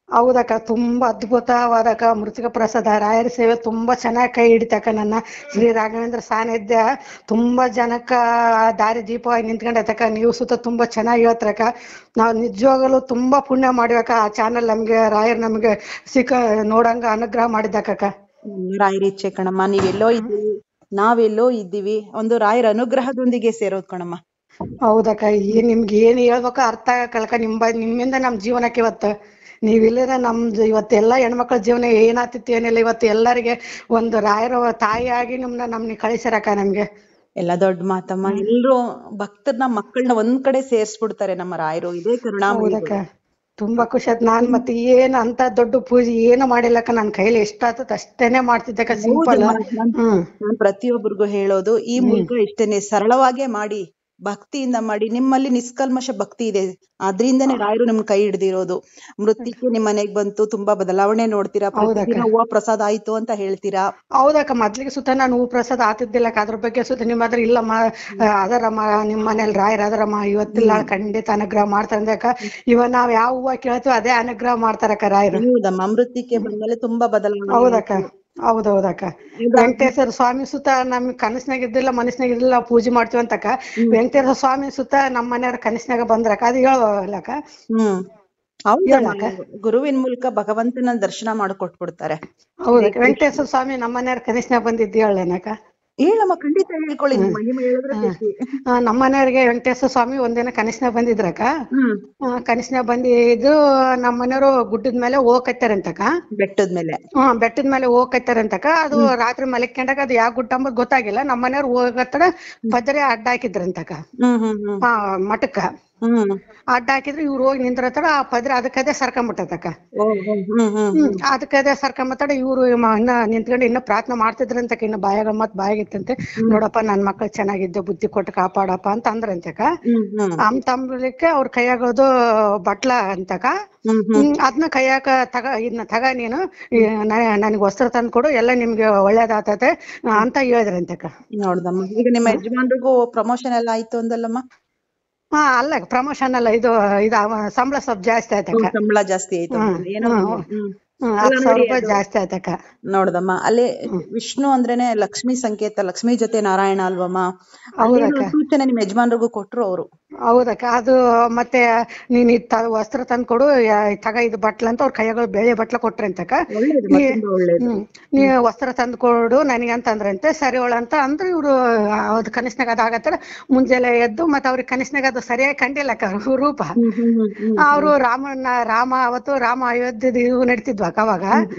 ಹೌದಕ್ಕ ತುಂಬಾ ಅದ್ಭುತವಾದಕ್ಕ ಮೃತಿಕ ಪ್ರಸಾದ ರಾಯರ ಸೇವೆ ತುಂಬಾ ಚೆನ್ನಾಗಿ ಕೈ ಹಿಡಿತಕ್ಕ ನನ್ನ ಶ್ರೀ ರಾಘವೇಂದ್ರ ಸಾನ್ನಿಧ್ಯ ತುಂಬಾ ಜನಕ್ಕ ದಾರಿ ದೀಪವಾಗಿ ನಿಂತ್ಕೊಂಡೈತಕ್ಕ ನೀವು ಸುತ್ತ ತುಂಬಾ ಚೆನ್ನಾಗಿ ಹೇಳ್ತಾರಕ್ಕ ನಾವು ನಿಜವಾಗಲೂ ತುಂಬಾ ಪುಣ್ಯ ಮಾಡಿವಕ್ಕ ಆ ಚಾನಲ್ ನಮ್ಗೆ ರಾಯರ್ ನಮ್ಗೆ ಸಿಕ್ಕ ನೋಡಂಗ ಅನುಗ್ರಹ ಮಾಡಿದ್ದಕ್ಕ ಹ್ಮ್, ರಾಯರ ಇಚ್ಛೆ ಕಣಮ್ಮ ನೀವೆಲ್ಲೋ ಇದ್ದೀವಿ ನಾವೆಲ್ಲೋ ಇದ್ದೀವಿ ಒಂದು ರಾಯರ ಅನುಗ್ರಹದೊಂದಿಗೆ ಸೇರೋದು ಕಣಮ್ಮ ಹೌದಕ್ಕ ಏನ್ ನಿಮ್ಗೆ ಏನ್ ಹೇಳ್ಬೇಕೋ ಅರ್ಥ ಆಗಕ್ಕಲ್ಲಕ್ಕ ನಿಮ್ ಬ ನಿಮ್ಮಿಂದ ನಮ್ ಜೀವನಕ್ಕೆ ಇವತ್ತು ನೀವಿಲ್ಲರ ನಮ್ದು ಇವತ್ತೆಲ್ಲ ಹೆಣ್ಮಕ್ಳ ಜೀವನ ಏನಾಗ್ತಿತ್ತು ಏನಿಲ್ಲ ಇವತ್ತು ಎಲ್ಲರಿಗೆ ಒಂದು ರಾಯರ ತಾಯಿಯಾಗಿ ನಿಮ್ನ ನಮ್ನ ಕಳಿಸ್ಯಾರಕ್ಕ ನಮ್ಗೆ ಎಲ್ಲ ದೊಡ್ಡ ಮಾತಮ್ಮ ಎಲ್ರು ಭಕ್ತರನ್ನ ಮಕ್ಕಳನ್ನ ಒಂದ್ ಕಡೆ ಸೇರ್ಸ್ಬಿಡ್ತಾರೆ ನಮ್ಮ ರಾಯರು ಇದೇ ಕರುಣಾಮಯಿ ಹೌದಕ್ಕ ತುಂಬಾ ಖುಷಿ ಆಯ್ತು ನಾನ್ ಮತ್ತೆ ಏನ್ ಅಂತ ದೊಡ್ಡ ಪೂಜೆ ಏನು ಮಾಡಿಲ್ಲಕ್ಕ ನನ್ ಕೈಲಿ ಎಷ್ಟಾಗ್ತದ ಅಷ್ಟೇನೆ ಮಾಡ್ತಿದ್ದಕ್ಕ ಸಿಂಪಲ್ ಹ್ಮ್ ನಾನ್ ಪ್ರತಿಯೊಬ್ಬರಿಗೂ ಹೇಳೋದು ಈ ಮೂಲಕ ಇಷ್ಟೇನೆ ಸರಳವಾಗೇ ಮಾಡಿ ಭಕ್ತಿಯಿಂದ ಮಾಡಿ ನಿಮ್ಮಲ್ಲಿ ನಿಷ್ಕಲ್ಮಶ ಭಕ್ತಿ ಇದೆ ಅದ್ರಿಂದನೇ ರಾಯರು ನಿಮ್ ಕೈ ಹಿಡ್ದಿರೋದು ಮೃತ್ತಿಕೆ ನಿಮ್ ಮನೆಗ್ ಬಂತು ತುಂಬಾ ಬದಲಾವಣೆ ನೋಡ್ತೀರಾ ಪ್ರತಿದಿನ ಹೂವ ಪ್ರಸಾದ ಆಯ್ತು ಅಂತ ಹೇಳ್ತೀರಾ ಹೌದಕ್ಕ ಮೊದ್ಲಿಗೆ ಸುತ್ತ ನಾನು ಹೂ ಪ್ರಸಾದ ಆತಿದ್ದಿಲ್ಲಕ್ಕ ಅದ್ರ ಬಗ್ಗೆ ಸುತ್ತ ನಿಮ್ಮ ಹತ್ರ ಇಲ್ಲಮ್ಮ ಆ, ಅದರಮ್ಮ ನಿಮ್ ಮನೇಲಿ ರಾಯರ್ ಅದರಮ್ಮ ಇವತ್ತಿಲ್ಲ ಖಂಡಿತ ಅನುಗ್ರಹ ಮಾಡ್ತಾರೆ ಅಂದಕ್ಕ ಇವ ನಾವ್ ಯಾವ ಹೂವ ಕೇಳ್ತೀವಿ ಅದೇ ಅನುಗ್ರಹ ಮಾಡ್ತಾರಕ್ಕ ರಾಯರು ಹೌದಮ್ಮ ಮೃತ್ತಿಕೆ ಬಂದ್ಮೇಲೆ ತುಂಬಾ ಬದಲಾವಣೆ ಹೌದಕ್ಕ ಹೌದೌದಕ್ಕ ವೆಂಕಟೇಶ್ವರ ಸ್ವಾಮಿ ಸುತ್ತ ನಮ್ ಕನಸ್ನಾಗ ಇದ್ದಿಲ್ಲ ಮನಸ್ನಾಗ ಇದ್ದಿಲ್ಲ ಪೂಜೆ ಮಾಡ್ತೀವಿ ಅಂತಕ್ಕ ವೆಂಕಟೇಶ್ವರ ಸ್ವಾಮಿ ಸುತ್ತ ನಮ್ಮ ಮನೆಯವ್ರ ಕನಸ್ನಾಗ ಬಂದ್ರಕ್ಕ ಅದು ಹೇಳಕ್ಕ ಹ್ಮ್ ಹೌದಮ್ಮ ಗುರುವಿನ ಮೂಲಕ ಭಗವಂತನ ದರ್ಶನ ಮಾಡ್ಕೊಟ್ಬಿಡ್ತಾರೆ ಹೌದಕ್ಕ ವೆಂಕಟೇಶ್ವರ ಸ್ವಾಮಿ ನಮ್ಮ ಮನೆಯವ್ರ ಕನಸ್ನಾಗ ಬಂದಿದ್ದು ಹೇಳೇನಕ್ಕ ಹೇಳಮ್ಮ ಖಂಡಿತ ಹೇಳ್ಕೊಳ್ಳಿ ನಿಮ್ ಮಹಿಮೆ ಹೇಳಿದ್ರೆ ಖುಷಿ ಆ, ನಮ್ಮ ಮನೆಯವ್ರಿಗೆ ವೆಂಕಟೇಶ್ವರ ಸ್ವಾಮಿ ಒಂದಿನ ಕನಸ್ನಾಗ ಬಂದಿದ್ರಕ್ಕ ಹ್ಮ್ ಆ, ಕನಸ್ನಾಗ ಬಂದಿದ್ದು ನಮ್ಮ ಮನೆಯವರು ಗುಡ್ಡದ ಮೇಲೆ ಹೋಗಕತ್ತಾರಂತಕ್ಕ ಬೆಟ್ಟದ ಮೇಲೆ ಹಾ ಬೆಟ್ಟದ ಮೇಲೆ ಹೋಗಕತ್ತಾರಂತಕ್ಕ ಅದು ರಾತ್ರಿ ಮಲಿಕೊಂಡಾಗ ಅದು ಯಾವ ಗುಡ್ಡ ಅಂಬುದು ಗೊತ್ತಾಗಿಲ್ಲ ನಮ್ಮ ಮನೆಯವ್ರು ಹೋಗತ್ತಡ ಪದರೆ ಅಡ್ಡ ಹಾಕಿದ್ರಂತಕ್ಕ ಹ್ಮ್ ಹ್ಮ್ ಹ್ಮ್ ಆ ಮಠಕ್ಕ ಹ್ಮ್ ಅಡ್ಡ ಹಾಕಿದ್ರೆ ಇವ್ರು ಹೋಗಿ ನಿಂದ್ರತಡ ಆ ಪದ್ರೆ ಅದಕ್ಕದೇ ಸರ್ಕೊಂಬಿಟ್ಟತಕ್ಕ ಓ, ಹ್ಮ್ ಹ್ಮ್ ಹ್ಮ್ ಹ್ಮ್ ಅದಕ್ಕದೇ ಸರ್ಕೊಂಬತ್ತಡ ಇವ್ರು ಇನ್ನ ನಿಂತ್ಕೊಂಡು ಇನ್ನ ಪ್ರಾರ್ಥನೆ ಮಾಡ್ತಿದ್ರಂತಕ್ಕ ಇನ್ನ ಬಾಯಾಗ ಮತ್ ಬಾಯಾಗಿತ್ತಂತೆ ನೋಡಪ್ಪ ನನ್ ಮಕ್ಳು ಚೆನ್ನಾಗಿದ್ದು ಬುದ್ಧಿ ಕೊಟ್ಟು ಕಾಪಾಡಪ್ಪ ಅಂತ ಅಂದ್ರಂತಕ್ಕ ಹ್ಮ್ ಹ್ಮ್ ಅಮ್ ತಂಬಲಿಕ್ಕೆ ಅವ್ರ ಕೈಯಾಗೋದು ಬಟ್ಲ ಅಂತಕ ಹ್ಮ್ ಹ್ಮ್ ಅದನ್ನ ಕೈಯಾಗ ತಗ ಇದನ್ನ ತಗ ನೀನು ನನಗೆ ವಸ್ತ್ರ ತಂದು ಕೊಡು ಎಲ್ಲ ನಿಮ್ಗೆ ಒಳ್ಳೇದಾತತೆ ಅಂತ ಹೇಳಿದ್ರಂತಕ್ಕ ನೋಡ್ದಮ್ಮ ಈಗ ನಿಮ್ಮ ಯಜಮಾನ್ರಿಗೂ ಪ್ರಮೋಷನ್ ಎಲ್ಲ ಆಯ್ತು ಅಂದಲ್ಲಮ್ಮ ಹಾ ಅಲ್ಲ ಪ್ರಮೋಷನ್ ಅಲ್ಲ ಇದು ಇದು ಅವ ಸಂಬಳ ಸ್ವಲ್ಪ ಜಾಸ್ತಿ ಆಯ್ತಕ್ಕ ಸಂಬಳ ಜಾಸ್ತಿ ಆಯ್ತು ಹ್ಮ್, ಅಂತ. ಏನೋ ಹ್ಮ್, ಒಂದು, ಹ್ಮ್. ಹ್ಮ್ ಹತ್ತು ಸಾವಿರ ರೂಪಾಯಿ ಜಾಸ್ತಿ ಆಯ್ತಕ್ಕ ನೋಡ್ದಮ್ಮ ಅಲ್ಲೇ ವಿಷ್ಣು ಅಂದ್ರೇನೆ ಲಕ್ಷ್ಮಿ ಸಂಕೇತ ಲಕ್ಷ್ಮಿ ಜೊತೆ ನಾರಾಯಣ ಅಲ್ವಮ್ಮ ಅಲ್ಲೇನೋ ಸೂಚನೆ ನಿಮ್ ಯಜಮಾನ್ರಿಗೂ ಕೊಟ್ರು ಅವರು ಹೌದಕ್ಕ ಅದು ಮತ್ತೆ ನೀನ್ ಇದ್ ತ- ವಸ್ತ್ರ ತಂದು ಕೊಡು ಯಾ- ತಗ ಇದು ಬಟ್ಲ ಅಂತ ಅವ್ರ ಕೈಯಾಗ ಬೇಳೆ ಬಟ್ಲ ಕೊಟ್ರಂತಕ್ಕ ಒಳ್ಳೇದು ನೀ- ತುಂಬಾ ಒಳ್ಳೇದು ಹ್ಮ್ ನೀ ವಸ್ತ್ರ ತಂದು ಕೊಡು ನನಗೆ ಅಂತ ಅಂದ್ರಂತೆ ಸರಿ ಅವಳ ಅಂತ ಅಂದ್ರೆ ಇವ್ರು ಅದ್ ಕನಸ್ನಾಗ ಅದಾಗತ್ತಾರ ಮುಂಜಾನೆ ಎದ್ದು ಮತ್ತೆ ಅವ್ರಿಗೆ ಕನಸ್ನಾಗ ಅದು ಸರಿಯಾಗಿ ಕಂಡಿಲ್ಲಕ್ಕ ಅವ್ರ ರೂಪ ಹ್ಮ್ ಹ್ಮ್ ಹ್ಮ್ ಹ್ಮ್ ಅವರು ರಾಮನ ರಾಮ ಅವತ್ತು ರಾಮ ಅಯೋಧ್ಯದ ಇವು ನಡೀತಿದ್ವಕ್ಕ ಅವಾಗ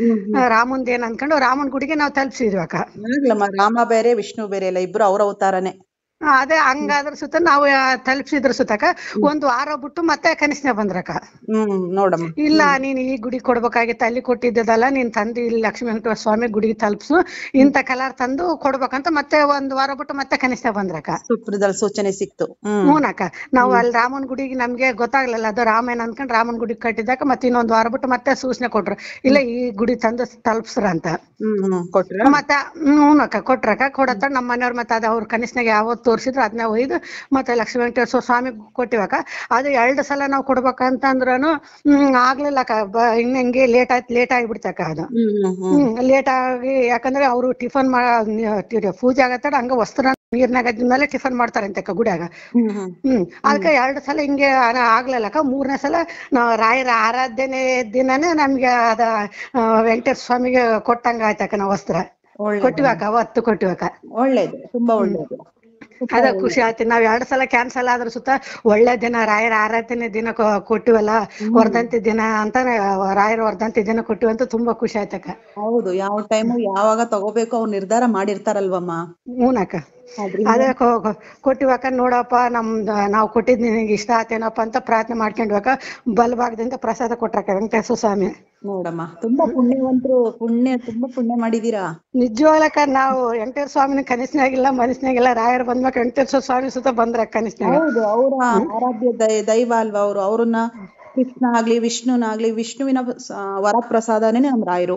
ರಾಮಂದ್ ಏನ್ ಅನ್ಕೊಂಡು ರಾಮನ್ ಗುಡಿಗೆ ನಾವು ತಲುಪಿಸಿದ್ವಿ ಅಕ್ಕ ಆಗ್ಲಮ್ಮ ರಾಮ ಬೇರೆ ವಿಷ್ಣು ಬೇರೆ ಇಲ್ಲ ಇಬ್ರು ಅವ್ರ ಅವತಾರನೇ ಆ, ಅದೇ ಹಂಗಾದ್ರ ಸುತ್ತ ನಾವು ತಲುಪಿಸಿದ್ರ ಸುತ್ತಕ ಒಂದ್ ವಾರ ಬಿಟ್ಟು ಮತ್ತೆ ಕನಸ್ನಾಗ ಬಂದ್ರಕ್ಕ ಹ್ಮ್ ನೋಡಮ್ಮ ಇಲ್ಲ ನೀನ್ ಈ ಗುಡಿ ಕೊಡ್ಬೇಕಾಗಿತ್ತು ಅಲ್ಲಿ ಕೊಟ್ಟಿದ್ದದಲ್ಲ ನೀನ್ ತಂದು ಇಲ್ಲಿ ಲಕ್ಷ್ಮೀ ವೆಂಕಟೇಶ್ವರ ಸ್ವಾಮಿ ಗುಡಿಗೆ ತಲುಪ್ಸು ಇಂತ ಕಲರ್ ತಂದು ಕೊಡ್ಬೇಕಂತ ಮತ್ತೆ ಒಂದ್ ವಾರ ಬಿಟ್ಟು ಮತ್ತೆ ಕನಿಷ್ಠ ಬಂದ್ರಕ್ಕ ಸುಪ್ರದಲ್ಲಿ ಸೂಚನೆ ಸಿಕ್ತು ಹ್ಮ್ ಹ್ಞೂನಕ್ಕ ನಾವು ಅಲ್ಲಿ ರಾಮನ್ ಗುಡಿಗೆ ನಮ್ಗೆ ಗೊತ್ತಾಗ್ಲಿಲ್ಲ ಅದು ರಾಮೇನ್ ಅನ್ಕೊಂಡ್ ರಾಮನ್ ಗುಡಿಗೆ ಕಟ್ಟಿದಾಗ ಮತ್ತೆ ಇನ್ನೊಂದ್ ವಾರ ಬಿಟ್ಟು ಮತ್ತೆ ಸೂಚನೆ ಕೊಟ್ರು ಇಲ್ಲ ಈ ಗುಡಿ ತಂದು ತಲುಪ್ಸ್ರ ಅಂತ ಹ್ಮ್ ಹ್ಮ್ ಕೊಟ್ರ ಮತ್ತೆ ಹ್ಞೂನಕ್ಕ ಕೊಟ್ರಕ್ಕ ಕೊಡತ್ತ ನಮ್ಮ ಮನೆಯವ್ರ ಮತ್ತೆ ಅದ ಅವ್ರ ಕನಿಷ್ಠನಾಗ ಯಾವತ್ತು ತೋರಿಸಿದ್ರು ಅದನ್ನ ಒಯ್ದು ಮತ್ತೆ ಲಕ್ಷ್ಮೀ ವೆಂಕಟೇಶ್ವರ ಸ್ವಾಮಿ ಕೊಟ್ಟಿವಕ್ಕ ಅದು ಎರಡು ಸಲ ನಾವು ಕೊಡ್ಬೇಕಂತ ಅಂದ್ರನು ಹ್ಮ್ ಆಗ್ಲಿಲ್ಲಕ್ಕ ಬ ಇನ್ನ ಹಿಂಗೆ ಲೇಟ್ ಆಯ್ತು ಲೇಟ್ ಆಗಿಬಿಡ್ತಕ್ಕ ಅದು ಹ್ಮ್ ಹ್ಮ್ ಹ್ಮ್ ಹ್ಮ್ ಲೇಟ್ ಆಗಿ ಯಾಕಂದ್ರೆ ಅವರು ಟಿಫನ್ ಮಾ ಪೂಜೆ ಆಗತ್ತಡ ಹಂಗ ವಸ್ತ್ರ ನೀರ್ನಾಗ ಮೇಲೆ ಟಿಫನ್ ಮಾಡ್ತಾರಂತಕ್ಕ ಗುಡಿಯಾಗ ಹ್ಮ್ ಹ್ಮ್ ಹ್ಮ್ ಅದಕ್ಕೆ ಎರಡು ಸಲ ಹಿಂಗೆ ಅನ- ಆಗ್ಲಿಲ್ಲಕ್ಕ ಮೂರನೇ ಸಲ ನಾವು ರಾಯರ ಆರಾಧನೆ ದಿನನೇ ನಮ್ಗೆ ಅದ ಆ, ವೆಂಕಟೇಶ್ವರ ಸ್ವಾಮಿಗೆ ಕೊಟ್ಟಂಗ ಆಯ್ತಕ್ಕ ನಾವು ವಸ್ತ್ರ ಒಳ್ಳೆ ಕೊಟ್ಟಿವಕ್ಕ ಅವತ್ತು ಕೊಟ್ಟಿವಕ್ಕ ಒಳ್ಳೇದು ತುಂಬಾ ಒಳ್ಳೇದು ಅದ ಖುಷಿ ಆಯ್ತು ನಾವ್ ಎರಡ್ ಸಲ ಕ್ಯಾನ್ಸಲ್ ಆದ್ರ ಸುತ್ತ ಒಳ್ಳೆ ದಿನ ರಾಯರ ಆರಾಧನೆ ದಿನ ಕೊ- ಕೊಟ್ಟಿವಲ್ಲ ವರ್ಧಂತಿ ದಿನ ಅಂತ ರಾಯರ ವರ್ಧಂತಿ ದಿನ ಕೊಟ್ಟಿವಂತ ತುಂಬಾ ಖುಷಿ ಆಯ್ತಕ್ಕ ಹೌದು ಯಾವ ಟೈಮು ಯಾವಾಗ ತಗೋಬೇಕು ಅವ್ರು ನಿರ್ಧಾರ ಮಾಡಿರ್ತಾರಲ್ವಮ್ಮ ಹ್ಞೂನಕ್ಕ ಅದೇ ಕೊ- ಕೊ- ಕೊಟ್ಟಿವಕ್ಕ ನೋಡಪ್ಪ ನಮ್ದು ನಾವು ಕೊಟ್ಟಿದ್ ನಿನಗೆ ಇಷ್ಟ ಆತೇನಪ್ಪ ಅಂತ ಪ್ರಾರ್ಥನೆ ಮಾಡ್ಕೊಂಡ್ವಕ್ಕ ಬಲಭಾಗದಿಂದ ಪ್ರಸಾದ ಕೊಟ್ರಕ್ಕ ವೆಂಕಟೇಶ್ವರ ಸ್ವಾಮಿ ನೋಡಮ್ಮ ತುಂಬಾ ಪುಣ್ಯವಂತರು ಪುಣ್ಯ ತುಂಬಾ ಪುಣ್ಯ ಮಾಡಿದೀರಾ ನಿಜವಾಗ್ಲಕ್ಕ ನಾವು ವೆಂಕಟೇಶ್ವರ ಸ್ವಾಮಿನ ಕನಸಿನಾಗಿಲ್ಲ ಮನಸ್ನಾಗಿಲ್ಲ ರಾಯರ್ ಬಂದ್ಮ್ಯಾಕ ವೆಂಕಟೇಶ್ವರ ಸ್ವಾಮಿ ಸುತ್ತ ಬಂದ್ರ ಕನಸಿನಾಗ ಹೌದು ಅವರ ಆರಾಧ್ಯ ದೈ- ದೈವ ಅಲ್ವಾ ಅವರು ಅವ್ರನ್ನ ಕೃಷ್ಣ ಆಗ್ಲಿ ವಿಷ್ಣುನಾಗ್ಲಿ ವಿಷ್ಣುವಿನ ಸ- ವರಪ್ರಸಾದನೇ ನಮ್ ರಾಯರು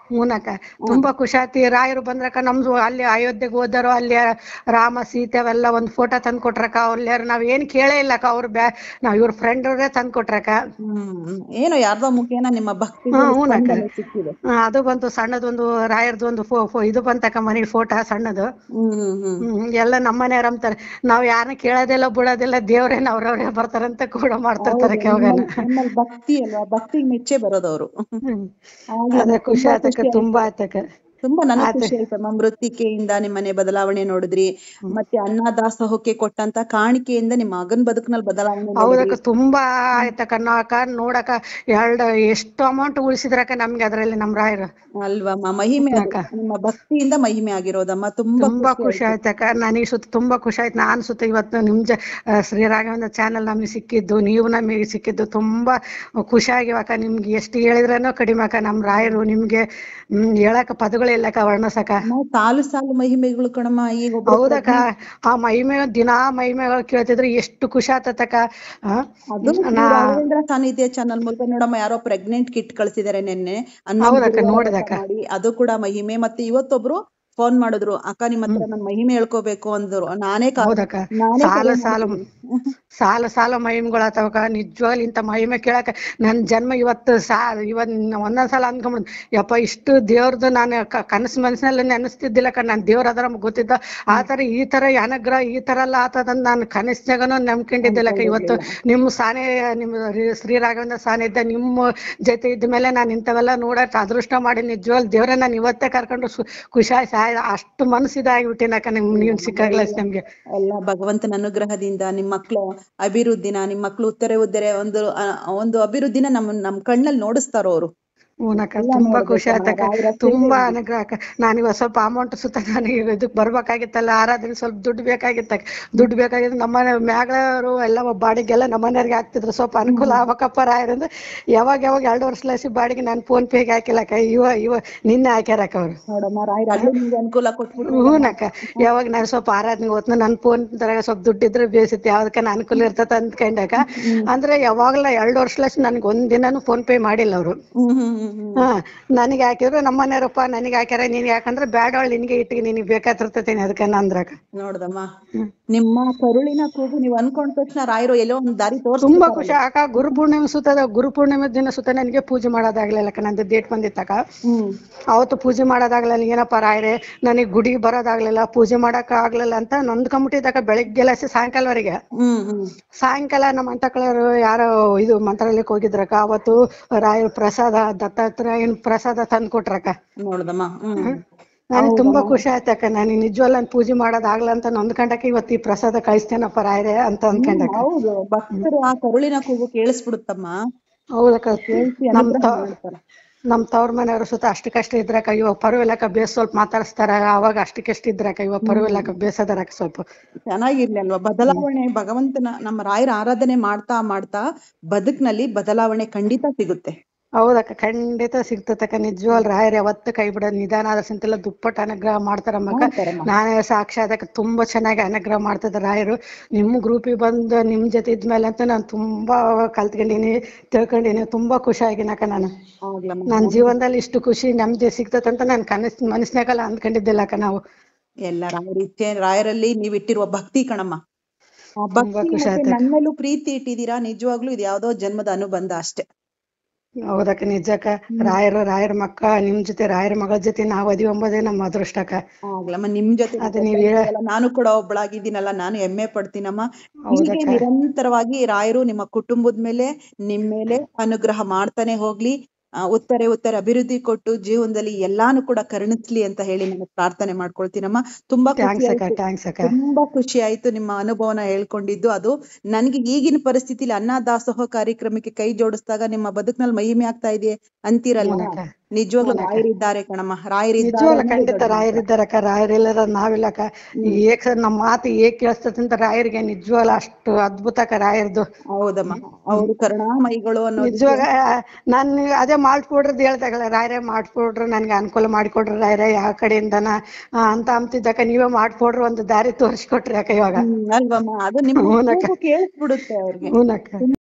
ಹೂನಕ್ಕ ತುಂಬಾ ಖುಷಿ ಆಯ್ತು ಈ ರಾಯರು ಬಂದ್ರಕ್ಕ ನಮ್ದು ಅಲ್ಲಿ ಅಯೋಧ್ಯೆಗೆ ಹೋದರು ಅಲ್ಲಿ ರಾಮ ಸೀತೆ ಅವೆಲ್ಲ ಒಂದ್ ಫೋಟೋ ತಂದ್ ಕೊಟ್ರಕ್ಕ ಅವ್ರ ನಾವ್ ಏನ್ ಕೇಳೇ ಇಲ್ಲಕ್ಕ ಅವ್ರ ಬ್ಯಾ ನಾವ್ ಇವ್ರ ಫ್ರೆಂಡ್ ಅವ್ರೇ ತಂದ್ ಕೊಟ್ರಕ್ಕ ಹ್ಮ್ ಏನೋ ಯಾರ್ದೋ ಮುಖೇನ ನಿಮ್ಮ ಭಕ್ತಿ ಹಾ, ಹೂನಕ್ಕ. ಸ್ಪಂದನೆ ಸಿಕ್ಕಿದೆ ಆ, ಅದು ಬಂತು ಸಣ್ಣದೊಂದು ರಾಯರ್ದು ಒಂದು ಫೋ ಫೋ- ಇದು ಬಂತಕ್ಕ ಮನೆಗೆ ಫೋಟೋ ಸಣ್ಣದು ಹ್ಮ್ ಹ್ಮ್ ಹ್ಮ್ ಹ್ಮ್ ಎಲ್ಲ ನಮ್ಮನೆ ಅಂತಾರೆ ನಾವ್ ಯಾರನ್ನ ಕೇಳೋದಿಲ್ಲ ಬಿಡೋದಿಲ್ಲ ದೇವ್ರೇನ್ ಅವ್ರವ್ರೇ ಬರ್ತಾರಂತ ಕೂಡ ಮಾಡ್ತಿರ್ತಾರೆ ಯಾವಾಗನ ನಿಮ್ಮಲ್ಲಿ ಭಕ್ತಿ ಅಲ್ವಾ ಭಕ್ತಿ ಮೆಚ್ಚೆ ಬರೋದವ್ರು ಹ್ಮ್ ಹಾಗೆ ಅದೇ ಖುಷಿ ತುಂಬಾ ಆಯ್ತಕ್ಕ ಖುಷಿ ತುಂಬಾ ಆಯ್ತಕ್ಕ ತುಂಬಾ ನನಗ್ ಆಯ್ತು. ಖುಷಿ ಆಯ್ತಮ್ಮ ಮೃತ್ತಿಕೆಯಿಂದ ನಿಮ್ಮನೆ ಬದಲಾವಣೆ ನೋಡಿದ್ರಿ ಮತ್ತೆ ಅನ್ನದಾಸೋಹಕ್ಕೆ ಕೊಟ್ಟಂತ ಕಾಣಿಕೆಯಿಂದ ನಿಮ್ಮ ಮಗನ್ ಬದುಕಿನಲ್ಲಿ ಬದಲಾವಣೆ ನೋಡಿದ್ರಿ ಹೌದಕ್ಕ ತುಂಬಾ ಆಯ್ತಕ್ಕ ನಾಕ ನೋಡಕ ಎರಡ್ ಎಷ್ಟು ಅಮೌಂಟ್ ಉಳಿಸಿದ್ರಕ್ಕ ನಮ್ಗೆ ಅದ್ರಲ್ಲಿ ನಮ್ ರಾಯರು ಅಲ್ವಮ್ಮ ಮಹಿಮೆ ಅದು. ಅಕ್ಕ. ನಿಮ್ಮ ಭಕ್ತಿಯಿಂದ ಮಹಿಮೆ ಆಗಿರೋದಮ್ಮ ತುಂಬಾ ತುಂಬಾ ಖುಷಿ ಖುಷಿ ಆಯ್ತಕ್ಕ ನನಗೆ ಸುತ್ತ ತುಂಬಾ ಖುಷಿ ಆಯ್ತು ನಾನ್ ಸುತ್ತ ಇವತ್ತು ನಿಮ್ ಜ ಆ, ಶ್ರೀ ರಾಘವೇಂದ್ರ ಚಾನೆಲ್ ನಮಗೆ ಸಿಕ್ಕಿದ್ದು ನೀವು ನಮಗೆ ಸಿಕ್ಕಿದ್ದು ತುಂಬಾ ಖುಷಿ ಆಗಿವಕ್ಕ ನಿಮ್ಗೆ ಎಷ್ಟು ಹೇಳಿದ್ರೇನೋ ಕಡಿಮೆ ಅಕ್ಕ ನಮ್ ರಾಯರು ನಿಮ್ಗೆ ಹ್ಮ್ ಹೇಳಕ ಪದಗಳಿಲ್ಲಕ್ಕ ವರ್ಣಸಕ ನಾವು ಸಾಲು ಸಾಲು ಮಹಿಮೆಗಳು ಕಣಮ್ಮ ಈಗ ಒಬ್ರು ಹೌದಕ್ಕ ಆ ಮಹಿಮೆ ದಿನಾ ಮಹಿಮೆಗಳು ಕೇಳ್ತಿದ್ರೆ ಎಷ್ಟು ಖುಷಿ ಆತತಕ್ಕ ಆ, ಅದು ನಾ ರಾಘವೇಂದ್ರ ಸಾನ್ನಿಧ್ಯ ಚಾನಲ್ ಮೂಲಕ ನೋಡಮ್ಮ ಯಾರೋ ಪ್ರೆಗ್ನೆಂಟ್ ಕಿಟ್ ಕಳ್ಸಿದಾರೆ ನಿನ್ನೆ ಹೌದಕ್ಕ, ಹನ್ನೊಂದು ನೋಡಿದಕ್ಕ. ಮಾಡಿ ಅದು ಕೂಡ ಮಹಿಮೆ ಮತ್ತೆ ಇವತ್ತೊಬ್ರು ಫೋನ್ ಮಾಡಿದ್ರು ಅಕ್ಕ ನಿಮ್ಮ ಹತ್ರ ನನ್ ಮಹಿಮೆ ಹೇಳ್ಕೋಬೇಕು ಅಂದ್ರು ನಾನೇ ಕಾ- ಹೌದಕ್ಕ ನಾನೇ ಸಾಲ ಕರೆ ಸಾಲ ಮಾಡಿದ್ದೀನಿ. ಸಾಲ ಸಾಲ ಮಹಿಮೆಗಳಾತವಕ್ಕ ನಿಜವಾಗ್ಲೂ ಇಂಥ ಮಹಿಮೆ ಕೇಳಕ ನನ್ ಜನ್ಮ ಇವತ್ತು ಸಾ ಇವತ್ ಒಂದೊಂದ್ ಸಲ ಅನ್ಕೊಂಬಿಡ್ ಯಪ್ಪ ಇಷ್ಟು ದೇವ್ರದ್ದು ನಾನು ಕ- ಕನಸು ಮನಸ್ಸಿನಲ್ಲಿ ನೆನೆಸ್ತಿದ್ದಿಲ್ಲಕ್ಕ ನಾನ್ ದೇವ್ರ ಅದರ ಗೊತ್ತಿದ್ದ ಆ ತರ ಈ ತರ ಅನುಗ್ರಹ ಈ ತರ ಎಲ್ಲ ಆತದಂತ ನಾನು ಕನಸ್ನಾಗನು ನಂಬ್ಕೊಂಡಿದ್ದಿಲ್ಲಕ್ಕ ಇವತ್ತು ನಿಮ್ ಸಾನೆ ನಿಮ್ ರಿ- ಶ್ರೀ ರಾಘವೇಂದ್ರ ಸಾನ್ನಿಧ್ಯ ನಿಮ್ಮ ಜೊತೆ ಇದ್ದ ಮೇಲೆ ನಾನು ಇಂಥವೆಲ್ಲ ನೋಡಕ್ ಅದೃಷ್ಟ ಮಾಡಿ ನಿಜವಾಗ್ಲೂ ದೇವ್ರ ನಾನು ಇವತ್ತೇ ಕರ್ಕೊಂಡು ಸು- ಖುಷಿಯಾಗಿ ಸಾ ಅಷ್ಟು ಮನಸ್ಸು ಇದಾಗಿಬಿಟ್ಟಿನಕ್ಕ ನಿಮ್ ನೀವ್ ಸಿಕ್ಕಾಗ್ಲ ನಮ್ಗೆ ಎಲ್ಲ ಭಗವಂತನ ಅನುಗ್ರಹದಿಂದ ನಿಮ್ ಮಕ್ಳ ಅಭಿವೃದ್ಧಿನ ನಿಮ್ ಮಕ್ಳು ಉತ್ತರೆ ಉತ್ತರೆ ಒಂದು ಆ, ಒಂದು ಅಭಿವೃದ್ಧಿನ ನಮ್ ನಮ್ ಕಣ್ಣಲ್ಲಿ ನೋಡಿಸ್ತಾರ ಅವ್ರು ಹೂನಕ್ಕ ಎಲ್ಲ ತುಂಬಾ ನೋಡ್ಬೇಕು ಖುಷಿ ಆಯ್ತಕ್ಕ ರಾಯರ ಸೇವೆ ತುಂಬಾ ಅನುಗ್ರಹ ಅಕ್ಕ ನಾನಿವಾಗ ಸ್ವಲ್ಪ ಅಮೌಂಟ್ ಸುತ್ತ ನನಗೆ ಇದಕ್ ಬರ್ಬೇಕಾಗಿತ್ತಲ್ಲ ಆರಾಧನೆ ಸ್ವಲ್ಪ ದುಡ್ಡು ಬೇಕಾಗಿತ್ತಕ್ಕ ದುಡ್ಡು ಬೇಕಾಗಿತ್ತು ನಮ್ಮನೆ ಮ್ಯಾಗಳವರು ಎಲ್ಲ ಬಾಡಿಗೆಲ್ಲ ನಮ್ಮನೆಯವ್ರಿಗೆ ಹಾಕ್ತಿದ್ರು ಸ್ವಲ್ಪ ಅನುಕೂಲ ಆಗ್ಬೇಕಪ್ಪ ರಾಯರಿಂದ ಯಾವಾಗ ಯಾವಾಗ ಎರಡು ವರ್ಷ ಲಸಿ ಬಾಡಿಗೆ ನಾನು ಫೋನ್ ಪೇಗೆ ಹಾಕಿಲ್ಲಕ್ಕ ಇವ ಇವ ನಿನ್ನೆ ಹಾಕ್ಯಾರಕ್ಕ ಅವ್ರು ನೋಡಮ್ಮ ರಾಯರ ಅಲ್ಲೂ ನಿಮ್ಗೆ ಅನುಕೂಲ ಕೊಟ್ಬಿಟ್ರು ಹೂನಕ್ಕ ಯಾವಾಗ ನಾನು ಸ್ವಲ್ಪ ಆರಾಧನೆಗೆ ಹೋತ್ನ ನನ್ ಫೋನ್ ತರ ಸ್ವಲ್ಪ ದುಡ್ಡಿದ್ರೆ ಬೇಸಿತ್ತು ಯಾವ್ದಕ್ಕ ಅನುಕೂಲ ಇರ್ತದ ಅಂದ್ಕೊಂಡಾಗ ಅಂದ್ರೆ ಯಾವಾಗ್ಲ ಎರಡು ವರ್ಷ ಲಸಿ ನನ್ಗೆ ಒಂದ್ ದಿನಾನು ಫೋನ್ ಪೇ ಮಾಡಿಲ್ಲ ಅವ್ರು ಹ್ಮ್ ಹ್ಮ್ ಹ್ಮ್ ಹ್ಮ್ ಹಾ ನನಗೆ ಹಾಕಿದ್ರು ನಮ್ಮ ಮನೆಯವ್ರಪ್ಪ ನನಗೆ ಹಾಕ್ಯಾರ ನಿನ್ಗೆ ಯಾಕಂದ್ರೆ ಬ್ಯಾಡವಳು ನಿನ್ಗೆ ಇಟ್ಟಿಗೆ ನಿನಗೆ ಬೇಕಾತಿರ್ತೈತಿ ಅದಕ್ಕೆ ಅಂದ್ರಕ ನೋಡ್ದಮ್ಮ ನಿಮ್ಮ ಕರುಳಿನ ಕೂಗು ನೀವು ಅನ್ಕೊಂಡ ತಕ್ಷಣ ರಾಯರು ಎಲ್ಲೋ ಒಂದ್ ದಾರಿ ತೋರ್ಸ್ ತುಂಬಾ ಖುಷಿ ಆಕ ಗುರು ಪೂರ್ಣಿಮೆ ಸುತ್ತದ ಗುರು ಪೂರ್ಣಿಮೆ ದಿನ ಸುತ್ತ ನನಗೆ ಪೂಜೆ ಮಾಡೋದಾಗ್ಲಿಲ್ಲಕ್ಕ ನಂದು ಡೇಟ್ ಬಂದಿತ್ತಕ್ಕ ಹ್ಮ್ ಅವತ್ತು ಪೂಜೆ ಮಾಡೋದಾಗ್ಲಿಲ್ಲ ಏನಪ್ಪ ರಾಯರೇ ನನಗೆ ಗುಡಿಗೆ ಬರೋದಾಗ್ಲಿಲ್ಲ ಪೂಜೆ ಮಾಡಕ್ ಆಗ್ಲಿಲ್ಲ ಅಂತ ನೊಂದ್ಕೊಂಬಿಟ್ಟಿದ್ದಕ್ಕ ಬೆಳಿಗ್ಗೆಲ್ಲ ಸಾಯಂಕಾಲವರೆಗೆ ಹ್ಮ್ ಹ್ಮ್ ಸಾಯಂಕಾಲ ನಮ್ಮ ಅಂತಕಳರು ಯಾರೋ ಇದು ಮಂತ್ರಾಲಯಕ್ಕೆ ಹೋಗಿದ್ರಕ್ಕ ಅವತ್ತು ರಾಯರ ಪ್ರಸಾದ ದತ್ತಾತ್ರೇಯನ್ ಪ್ರಸಾದ ತಂದು ಕೊಟ್ರಕ್ಕ ನೋಡ್ದಮ್ಮ ಹ್ಮ್ ನನಗೆ ತುಂಬಾ ಖುಷಿ ಆಯ್ತಕ್ಕ ನನಗೆ ನಿಜವಲ್ಲ ನಾನು ಪೂಜೆ ಮಾಡೋದಾಗ್ಲ ಅಂತ ನೊಂದ್ಕೊಂಡಕ್ಕೆ ಇವತ್ತು ಈ ಪ್ರಸಾದ ಕಳಿಸ್ತೇನಪ್ಪ ರಾಯರೇ ಅಂತ ಅಂದ್ಕೊಂಡಕ್ಕ ಹೌದು ಭಕ್ತರು ಆ ಕರುಳಿನ ಕೂಗು ಕೇಳಿಸ್ಬಿಡುತ್ತಮ್ಮ ಹೌದಕ್ಕ ಕೇಳಿಸಿ ನಮ್ ಅನುಗ್ರಹ ತ ಮಾಡ್ತಾರೆ ನಮ್ ತವ್ರ ಮನೆಯವ್ರ ಸುತ್ತ ಅಷ್ಟಕ್ಕಷ್ಟ ಇದ್ರಕ್ಕ ಇವಾಗ ಪರವಿಲ್ಲಕ್ಕ ಬೇಸ್ ಸ್ವಲ್ಪ ಮಾತಾಡಿಸ್ತಾರ ಅವಾಗ ಅಷ್ಟಕ್ಕಷ್ಟ ಇದ್ರಕ್ಕ ಇವಾಗ ಪರವಿಲ್ಲಕ್ಕ ಬೇಸದರಕ್ಕ ಸ್ವಲ್ಪ ಚೆನ್ನಾಗಿರ್ಲಿ ಅಲ್ವಾ ಬದಲಾವಣೆ ಭಗವಂತನ ನಮ್ಮ ರಾಯರ ಆರಾಧನೆ ಮಾಡ್ತಾ ಮಾಡ್ತಾ ಬದುಕ್ನಲ್ಲಿ ಬದಲಾವಣೆ ಖಂಡಿತ ಸಿಗುತ್ತೆ ಹೌದಕ್ಕ ಖಂಡಿತ ಸಿಗ್ತತಕ್ಕ ನಿಜವಲ್ ರಾಯರ್ ಯಾವತ್ತು ಕೈ ಬಿಡೋದ್ ನಿಧಾನ ಆದ್ರಸಂತೆಲ್ಲ ದುಪ್ಪಟ್ಟು ಅನುಗ್ರಹ ಮಾಡ್ತಾರಮ್ಮಕ್ಕ ಮಾಡ್ತಾರಮ್ಮ. ನಾನೇ ಸಾಕ್ಷಾತ್ ತುಂಬಾ ಚೆನ್ನಾಗಿ ಅನುಗ್ರಹ ಮಾಡ್ತಿದ್ದ ರಾಯರು ನಿಮ್ ಗ್ರೂಪಿಗೆ ಬಂದು ನಿಮ್ ಜೊತೆ ಇದ್ಮೇಲೆ ಅಂತ ನಾನು ತುಂಬಾ ಕಲ್ತ್ಕೊಂಡಿನಿ ತಿಳ್ಕೊಂಡಿನಿ ತುಂಬಾ ಖುಷಿ ಆಗಿನಕ್ಕ ನಾನು ಆಗ್ಲಮ್ಮ ನನ್ ಜೀವನದಲ್ಲಿ ಇಷ್ಟು ಖುಷಿ ನೆಮ್ಮದಿ ಸಿಗ್ತದಂತ ನಾನು ಕನಸ್ ಮನಸ್ನಾಗಲ್ಲ ಅಂದ್ಕೊಂಡಿದ್ದಿಲ್ಲಕ್ಕ ನಾವು ಎಲ್ಲ ರಾಯರ ಇಚ್ಛೆ ರಾಯರಲ್ಲಿ ನೀವ್ ಇಟ್ಟಿರುವ ಭಕ್ತಿ ಕಣಮ್ಮ ಆ ಭಕ್ತಿ ಖುಷಿ ಮತ್ತೆ ಆಯ್ತು. ನನ್ ಮೇಲೂ ಪ್ರೀತಿ ಇಟ್ಟಿದ್ದೀರಾ ನಿಜವಾಗ್ಲೂ ಇದು ಯಾವ್ದೋ ಜನ್ಮದ ಅನುಬಂಧ ಅಷ್ಟೇ ಹೌದಕ್ಕ ನಿಜಕ್ಕ ರಾಯರು ರಾಯರ ಮಕ್ಕ ನಿಮ್ ಜೊತೆ ರಾಯರ ಮಗಳ ಜೊತೆ ನಾವ್ ಅದೀವಿ ಎಂಬುದೇ ನಮ್ಮ ಅದೃಷ್ಟಕ್ಕ ಆಗ್ಲಮ್ಮ ನಿಮ್ ಜೊತೆ ಅದು ನೀವ್ ಹೇಳ ಒಬ್ಬಳಾಗಿದ್ದೀನಲ್ಲ, ನಾನು ಕೂಡ ಒಬ್ಬಳಾಗಿದ್ದೀನಲ್ಲ ನಾನು ಹೆಮ್ಮೆ ಪಡ್ತೀನಮ್ಮ ಹೀಗೆ ಹೌದಕ್ಕ ನಿರಂತರವಾಗಿ ರಾಯರು ನಿಮ್ಮ ಕುಟುಂಬದ ಮೇಲೆ ನಿಮ್ ಮೇಲೆ ಅನುಗ್ರಹ ಮಾಡ್ತಾನೆ ಹೋಗ್ಲಿ ಆ, ಉತ್ತರೆ ಉತ್ತರೆ ಅಭಿವೃದ್ಧಿ ಕೊಟ್ಟು ಜೀವನದಲ್ಲಿ ಎಲ್ಲಾನು ಕೂಡ ಕರುಣಿಸ್ಲಿ ಅಂತ ಹೇಳಿ ನಾನು ಪ್ರಾರ್ಥನೆ ಮಾಡ್ಕೊಳ್ತೀನಮ್ಮ ತುಂಬಾ ಖುಷಿ ಥ್ಯಾಂಕ್ಸ್ ಅಕ್ಕ ಆಯ್ತು ಥ್ಯಾಂಕ್ಸ್ ಅಕ್ಕ ತುಂಬಾ ಖುಷಿ ಆಯ್ತು ನಿಮ್ಮ ಅನುಭವನ ಹೇಳ್ಕೊಂಡಿದ್ದು ಅದು ನನ್ಗೆ ಈಗಿನ ಪರಿಸ್ಥಿತಿಲಿ ಅನ್ನ ದಾಸೋಹ ಕಾರ್ಯಕ್ರಮಕ್ಕೆ ಕೈ ಜೋಡಿಸಿದಾಗ ನಿಮ್ಮ ಬದುಕಿನಲ್ಲಿ ಮಹಿಮೆ ಆಗ್ತಾ ಇದೆ ಅಂತೀರಲ್ಲ ಹೂನಕ್ಕ. ನಿಜವಾಗ್ಲೂ ಹೂನಕ್ಕ. ರಾಯರಿದ್ದಾರೆ ಕಣಮ್ಮ ರಾಯರಿದ್ದಾರೆ ನಿಜವಲ್ಲ ಅನ್ನೋದೇ ಖಂಡಿತ ದೊಡ್ಡ ರಾಯರಿದ್ದಾರಕ್ಕ ರಾಯರಿಲ್ಲದ ನಾವಿಲ್ಲಕ್ಕ ಏಕ್ ನಮ್ಮ ಮಾತು ಏಕ್ ಕೇಳಿಸ್ತದಂತ ರಾಯರಿಗೆ ನಿಜವಲ್ಲ ಅಷ್ಟು ಅದ್ಭುತಕ್ಕ ರಾಯರ್ದು ಹೌದಮ್ಮ ಅವರು ಕರುಣಾಮಯಿಗಳು ಅನ್ನೋದು ನಿಜವಾಗ ನಾನು ಅದೇ ಮಾಡ್ಕೊಡ್ರದ್ ಹೇಳ್ದಾಗಲ್ಲ ರಾಯರೇ ಮಾಡ್ಕೊಡ್ರು ನನ್ಗೆ ಅನುಕೂಲ ಮಾಡಿಕೊಡ್ರಿ ರಾಯರೇ ಯಾವ ಕಡೆಯಿಂದನ ಆ, ಅಂತ ಅಂತಿದ್ದಕ್ಕ ನೀವೇ ಮಾಡ್ಕೊಡ್ರಿ ಒಂದು ದಾರಿ ತೋರಿಸ್ಕೊಟ್ರಿ ಅಕ್ಕ ಇವಾಗ ಹ್ಮ್, ಅಲ್ವಮ್ಮ ಅದು ನಿಮ್ಮ ಹೂನಕ್ಕ. ಕೂಗು ಕೇಳಿಸ್ಬಿಡುತ್ತೆ ಅವ್ರಿಗೆ ಹೂನಕ್ಕ